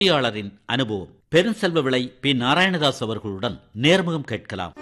பொறியாளரின் அனுபவம் பெருஞ்செல்வ விளை பி நாராயணதாஸ் அவர்களுடன் நேர்முகம் கேட்கலாம்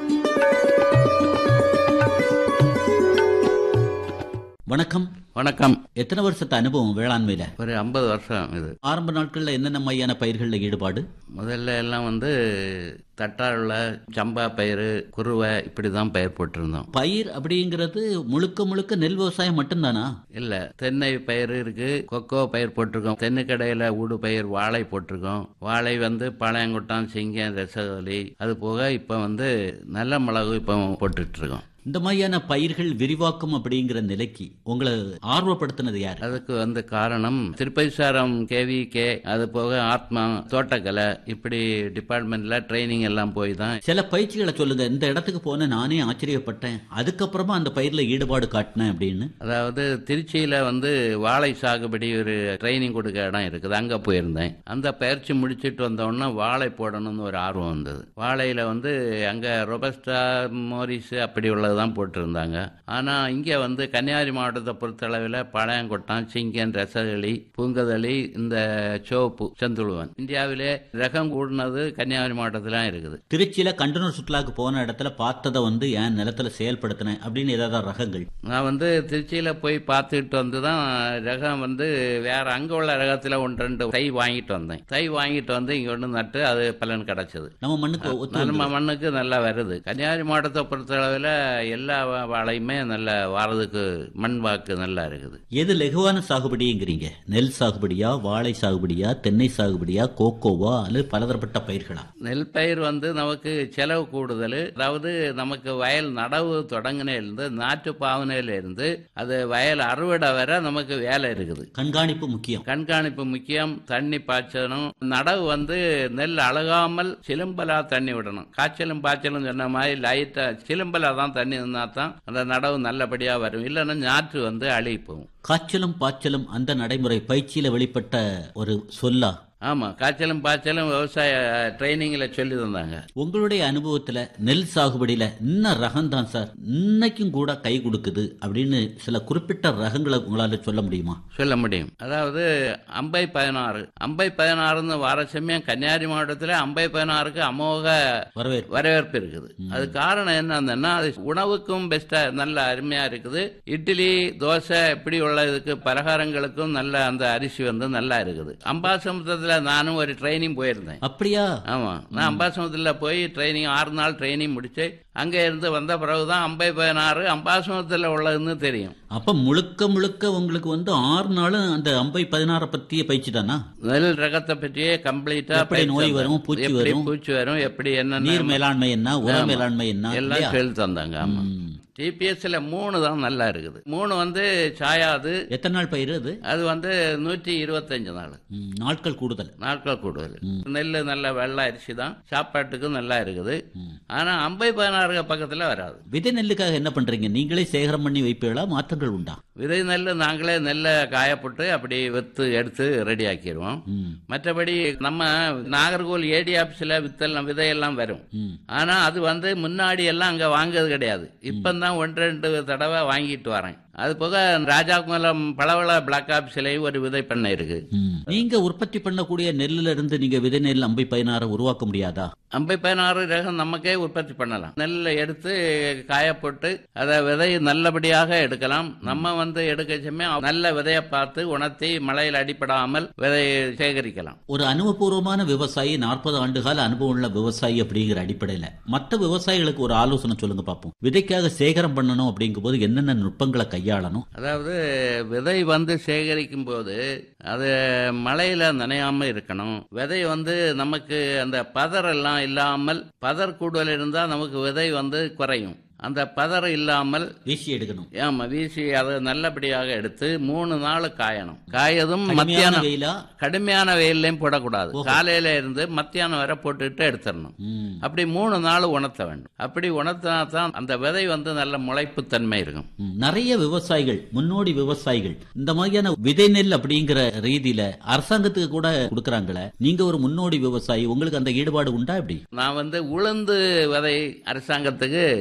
வணக்கம் வணக்கம் எத்தனை வருஷத்து அனுபவம் வேளாண்மையில ஒரு ஐம்பது வருஷம் இது ஆரம்ப நாட்கள்ல என்னென்ன மையான பயிர்கள்ல ஈடுபாடு முதல்ல எல்லாம் வந்து தட்டாருல சம்பா பயிர் குருவை இப்படி தான் பயிர் போட்டிருந்தோம் பயிர் அப்படிங்கிறது முழுக்க முழுக்க நெல் விவசாயம் மட்டும்தானா இல்ல தென்னை பயிர் இருக்கு கொக்கோ பயிர் போட்டிருக்கோம் தென்னுக்கடையில ஊடு பயிர் வாழை போட்டிருக்கோம் வாழை வந்து பாளையங்குட்டான் சிங்கம் ரசகலி அது போக இப்ப வந்து நல்ல மிளகு இப்போ போட்டுட்டு இருக்கோம் இந்த மாதிரியான பயிர்கள் விரிவாக்கம் அப்படிங்கிற நிலைக்கு உங்களை ஆர்வப்படுத்தினது யார் அதுக்கு வந்து காரணம் திருப்பதிசாரம் கேவி கே அது போக ஆத்மா தோட்டக்கலை இப்படி டிபார்ட்மெண்ட்ல ட்ரைனிங் எல்லாம் போய் தான் சில பயிற்சிகளை சொல்லுங்க இந்த இடத்துக்கு போன நானே ஆச்சரியப்பட்டேன் அதுக்கப்புறமா அந்த பயிர்ல ஈடுபாடு காட்டினேன் அப்படின்னு அதாவது திருச்சியில வந்து வாழை சாகுபடி ஒரு ட்ரைனிங் கொடுக்க இடம் இருக்குது அங்க போயிருந்தேன் அந்த பயிற்சி முடிச்சிட்டு வந்தோடனே வாழை போடணும்னு ஒரு ஆர்வம் வந்தது வாழையில வந்து அங்க ரொபஸ்டா மோரிஸ் அப்படி உள்ளதுதான் போட்டிருந்தாங்க ஆனா இங்க வந்து கன்னியாகுமரி மாவட்டத்தை பொறுத்தளவில் பழையங்கொட்டான் சிங்கன் ரசகளி பூங்கதளி இந்த சோப்பு செந்துழுவன் இந்தியாவிலே ரகம் கூடினது கன்னியாகுமரி மாவட்டத்துல இருக்குது திருச்சியில கண்டனூர் சுற்றுலாக்கு போன இடத்துல பார்த்ததை வந்து என் நிலத்துல செயல்படுத்தினேன் அப்படின்னு ஏதாவது ரகங்கள் நான் வந்து திருச்சியில போய் பார்த்துட்டு வந்து தான் ரகம் வந்து வேற அங்க உள்ள ரகத்துல ஒன்று ரெண்டு தை வாங்கிட்டு வந்தேன் தை வாங்கிட்டு வந்து இங்க ஒன்று நட்டு அது பலன் கிடைச்சது நம்ம மண்ணுக்கு ஒத்து நம்ம வந்தது. மண்ணுக்கு நல்லா வருது கன்னியாகுமரி மாவட்டத்தை பொறுத்தளவில் எல்லா வா- வாழையுமே நல்ல வாரதுக்கு மண் வாக்கு நல்லா இருக்குது எது லெகுவான சாகுபடிங்கிறீங்க நெல் சாகுபடியா வாழை சாகுபடியா தென்னை சாகுபடியா கோகோவா அல்லது பலதரப்பட்ட பயிர்களா நெல் பயிர் வந்து நமக்கு செலவு கூடுதல் அதாவது நமக்கு வயல் நடவு தொடங்கினிலிருந்து நாற்று பாவனையில இருந்து அது வயல் அறுவடை வரை நமக்கு வேலை இருக்குது கண்காணிப்பு முக்கியம் கண்காணிப்பு முக்கியம் தண்ணி பாய்ச்சணும் நடவு வந்து நெல் அழகாமல் சிலும்பலா தண்ணி விடணும் காய்ச்சலும் பாய்ச்சலும் சொன்ன மாதிரி லைட்டா சிலும்பலா தான் தண்ணி இருந்தா தான் அந்த நடவு நல்லபடியா வரும் இல்லைன்னா ஞாற்று வந்து அழுகி போகும் காய்ச்சலும் பாய்ச்சலும் அந்த நடைமுறை பயிற்சியில வெளிப்பட்ட ஒரு சொல்லா ஆமா காய்ச்சலும் பாய்ச்சலும் விவசாய ட்ரைனிங்ல சொல்லி தந்தாங்க உங்களுடைய அனுபவத்துல நெல் சாகுபடியில இன்ன ரகம் தான் சார் இன்னைக்கும் கூட கை கொடுக்குது அப்படின்னு சில குறிப்பிட்ட ரகங்களை உங்களால சொல்ல முடியுமா சொல்ல முடியும் அதாவது அம்பை பதினாறு அம்பை பதினாறுன்னு வர சமயம் கன்னியாகுமரி மாவட்டத்தில் அம்பை பதினாறுக்கு அமோக வரவேற்பு வரவேற்பு இருக்குது அது காரணம் என்னன்னா அது உணவுக்கும் பெஸ்டா நல்ல அருமையா இருக்குது இட்லி தோசை இப்படி உள்ள இதுக்கு பலகாரங்களுக்கும் நல்ல அந்த அரிசி வந்து நல்லா இருக்குது அம்பாசமுத்திரத்துல நானும் ஒரு ட்ரைனிங் போயிருந்தேன் அப்படியா ஆமா நான் அம்பாசமுத்திரத்துல போய் ட்ரைனிங் ஆறு நாள் ட்ரைனிங் முடிச்சு அங்க இருந்து வந்த பிறகுதான் அம்பை பதினாறு அம்பாசமுத்திரத்துல உள்ளதுன்னு தெரியும் அப்ப முழுக்க முழுக்க உங்களுக்கு வந்து ஆறு நாளும் அந்த அம்பை பதினாறு பத்திய பயிற்சி தானா நெல் ரகத்தை பற்றியே கம்ப்ளீட்டா எப்படி நோய் வரும், பூச்சி எப்படி வரும்? பூச்சி வரும் எப்படி என்ன நீர் மேலாண்மை என்ன உர மேலாண்மை என்ன எல்லாம் இல்லையா? சொல்லி தந்தாங்க ஆமா ம். டிபிஎஸ்ல மூணு தான் நல்லா இருக்குது மூணு வந்து சாயாது எத்தனை நாள் பயிர் அது அது வந்து நூற்றி இருபத்தஞ்சு நாள் ம், நாட்கள் கூடுதல் நாட்கள் கூடுதல் நெல் நல்ல வெள்ளை அரிசி தான் சாப்பாட்டுக்கும் நல்லா இருக்குது ம். ஆனா அம்பை பதினாறு பக்கத்துல வராது விதை நெல்லுக்காக என்ன பண்றீங்க நீங்களே சேகரம் பண்ணி வைப்பீங்களா மாற்றங்கள் உண்டா விதை நெல் நாங்களே நெல்லை காயப்போட்டு அப்படி வித்து எடுத்து ரெடி ஆக்கிடுவோம் ம், மற்றபடி நம்ம நாகர்கோவில் ஏடி ஆபீஸ்ல வித்தெல்லாம் விதையெல்லாம் வரும் ம். ஆனா அது வந்து முன்னாடி எல்லாம் அங்க வாங்குறது கிடையாது இப்பதான் ஒன்று ரெண்டு தடவை வாங்கிட்டு வரேன் அது போக ராஜாகுமலம் பளவள பிளாக் ஆபீஸ்லயும் ஒரு விதை பண்ணை இருக்கு ம். நீங்க உற்பத்தி பண்ணக்கூடிய நெல்லுல இருந்து நீங்க விதை நெல் அம்பை பதினாறு உருவாக்க முடியாதா ஐம்பை பதினாறு ரகம் நமக்கே உற்பத்தி பண்ணலாம் நெல்லை எடுத்து காயப்போட்டு அதை விதை நல்லபடியாக எடுக்கலாம் நம்ம வந்து எடுக்க சமயம் நல்ல விதையை பார்த்து உணர்த்தி மழையில் அடிபடாமல் விதையை சேகரிக்கலாம் ஒரு அனுபவபூர்வமான விவசாயி நாற்பது ஆண்டுகால அனுபவம் உள்ள விவசாயி அப்படிங்கிற அடிப்படையில மற்ற விவசாயிகளுக்கு ஒரு ஆலோசனை சொல்லுங்க பார்ப்போம் விதைக்காக சேகரம் பண்ணணும் அப்படிங்கும் போது என்னென்ன நுட்பங்களை கையாளணும் அதாவது விதை வந்து சேகரிக்கும் போது அது மழையில நனையாம இருக்கணும் விதை வந்து நமக்கு அந்த பதர் எல்லாம் இல்லாமல் பதர் கூடுதல் இருந்தா நமக்கு விதை வந்து குறையும் அந்த பதர் இல்லாமல் வீசி எடுக்கணும் ஆமா வீசி அதை நல்லபடியாக எடுத்து மூணு நாள் காயணும் காயதும் கடுமையான மத்தியானம் வெயிலா கடுமையான வெயிலையும் போடக்கூடாது காலையில இருந்து மத்தியானம் வரை போட்டுட்டு எடுத்துடணும் ம். அப்படி மூணு நாள் உணர்த்த வேண்டும் அப்படி உணர்த்தினா தான் அந்த விதை வந்து நல்ல முளைப்பு தன்மை இருக்கும் ம். நிறைய விவசாயிகள் முன்னோடி விவசாயிகள் இந்த மாதிரியான விதை நெல் அப்படிங்கிற ரீதியில அரசாங்கத்துக்கு கூட கொடுக்கறாங்களே நீங்க ஒரு முன்னோடி விவசாயி உங்களுக்கு அந்த ஈடுபாடு உண்டா எப்படி நான் வந்து உளுந்து விதை அரசாங்கத்துக்கு கொடுத்து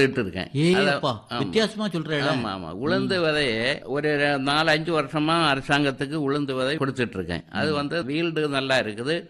கொடுத்துட்டு இருக்கேன் அத- ஏப்பா ஆமா. வித்தியாசமா சொல்றேன் ஆமா ஆமா உளுந்து விதையை ஒரு நாலு அஞ்சு வருஷமா அரசாங்கத்துக்கு உளுந்து விதை கொடுத்துட்டு இருக்கேன் அது வந்து வீல்டு நல்லா இருக்குது